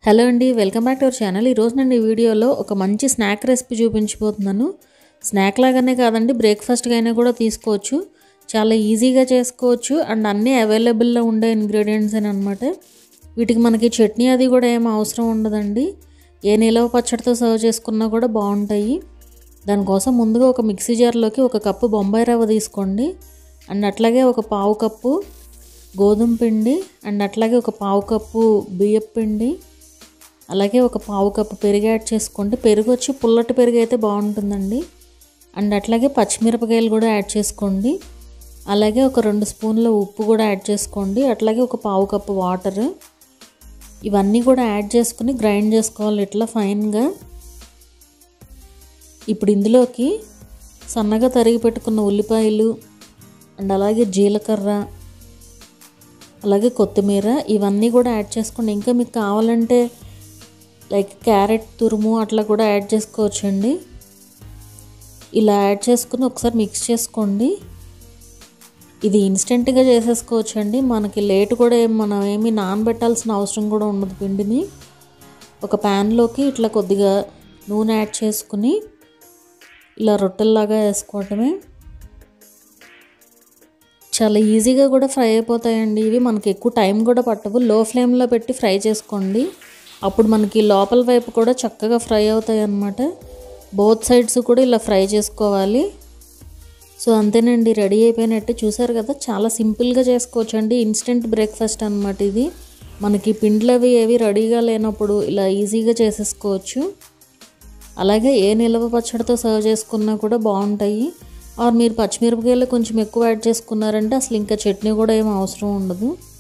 hello అండి welcome back to our channel ఈరోజు నేను ఈ వీడియోలో ఒక మంచి స్నాక్ రెసిపీ చూపించబోతున్నాను స్నాక్ లాగానే కాదండి బ్రేక్ఫాస్ట్గా అయినా కూడా తీసుకోవచ్చు చాలా ఈజీగా చేసుకోవచ్చు అండ్ అన్నీ అవైలబుల్లో ఉండే ఇంగ్రీడియంట్స్ అని అనమాట వీటికి మనకి చట్నీ అది కూడా ఏం అవసరం ఉండదండి ఏ నిలవ పచ్చడితో సర్వ్ చేసుకున్నా కూడా బాగుంటాయి దానికోసం ముందుగా ఒక మిక్సీ జార్లోకి ఒక కప్పు బొంబాయి రవ్వ తీసుకోండి అండ్ అట్లాగే ఒక పావు కప్పు గోధుమ పిండి అండ్ అట్లాగే ఒక పావు కప్పు బియ్యం పిండి అలాగే ఒక పావు కప్పు పెరుగు యాడ్ చేసుకోండి పెరుగు వచ్చి పుల్లటి పెరుగు అయితే బాగుంటుందండి అండ్ అట్లాగే పచ్చిమిరపకాయలు కూడా యాడ్ చేసుకోండి అలాగే ఒక రెండు స్పూన్ల ఉప్పు కూడా యాడ్ చేసుకోండి అట్లాగే ఒక పావు కప్పు వాటర్ ఇవన్నీ కూడా యాడ్ చేసుకుని గ్రైండ్ చేసుకోవాలి ఇట్లా ఫైన్గా ఇప్పుడు ఇందులోకి సన్నగా తరిగి పెట్టుకున్న ఉల్లిపాయలు అండ్ అలాగే జీలకర్ర అలాగే కొత్తిమీర ఇవన్నీ కూడా యాడ్ చేసుకోండి ఇంకా మీకు కావాలంటే లైక్ క్యారెట్ తురుము అట్లా కూడా యాడ్ చేసుకోవచ్చండి ఇలా యాడ్ చేసుకుని ఒకసారి మిక్స్ చేసుకోండి ఇది ఇన్స్టెంట్గా చేసేసుకోవచ్చండి మనకి లేట్ కూడా ఏం మనం ఏమి నానబెట్టాల్సిన అవసరం కూడా ఉండదు పిండిని ఒక ప్యాన్లోకి ఇట్లా కొద్దిగా నూనె యాడ్ చేసుకుని ఇలా రొట్టెల్లాగా వేసుకోవటమే చాలా ఈజీగా కూడా ఫ్రై అయిపోతాయండి ఇవి మనకి ఎక్కువ టైం కూడా పట్టవు లో ఫ్లేమ్లో పెట్టి ఫ్రై చేసుకోండి అప్పుడు మనకి లోపల వైపు కూడా చక్కగా ఫ్రై అవుతాయి అన్నమాట బోత్ సైడ్స్ కూడా ఇలా ఫ్రై చేసుకోవాలి సో అంతేనండి రెడీ అయిపోయినట్టు చూసారు కదా చాలా సింపుల్గా చేసుకోవచ్చు అండి ఇన్స్టెంట్ బ్రేక్ఫాస్ట్ అనమాట ఇది మనకి పిండ్లు అవి ఏవి రెడీగా లేనప్పుడు ఇలా ఈజీగా చేసేసుకోవచ్చు అలాగే ఏ నిలవ పచ్చడితో సర్వ్ చేసుకున్నా కూడా బాగుంటాయి ఆర్ మీరు పచ్చిమిరపకాయలు కొంచెం ఎక్కువ యాడ్ చేసుకున్నారంటే అసలు ఇంకా చట్నీ కూడా ఏం అవసరం ఉండదు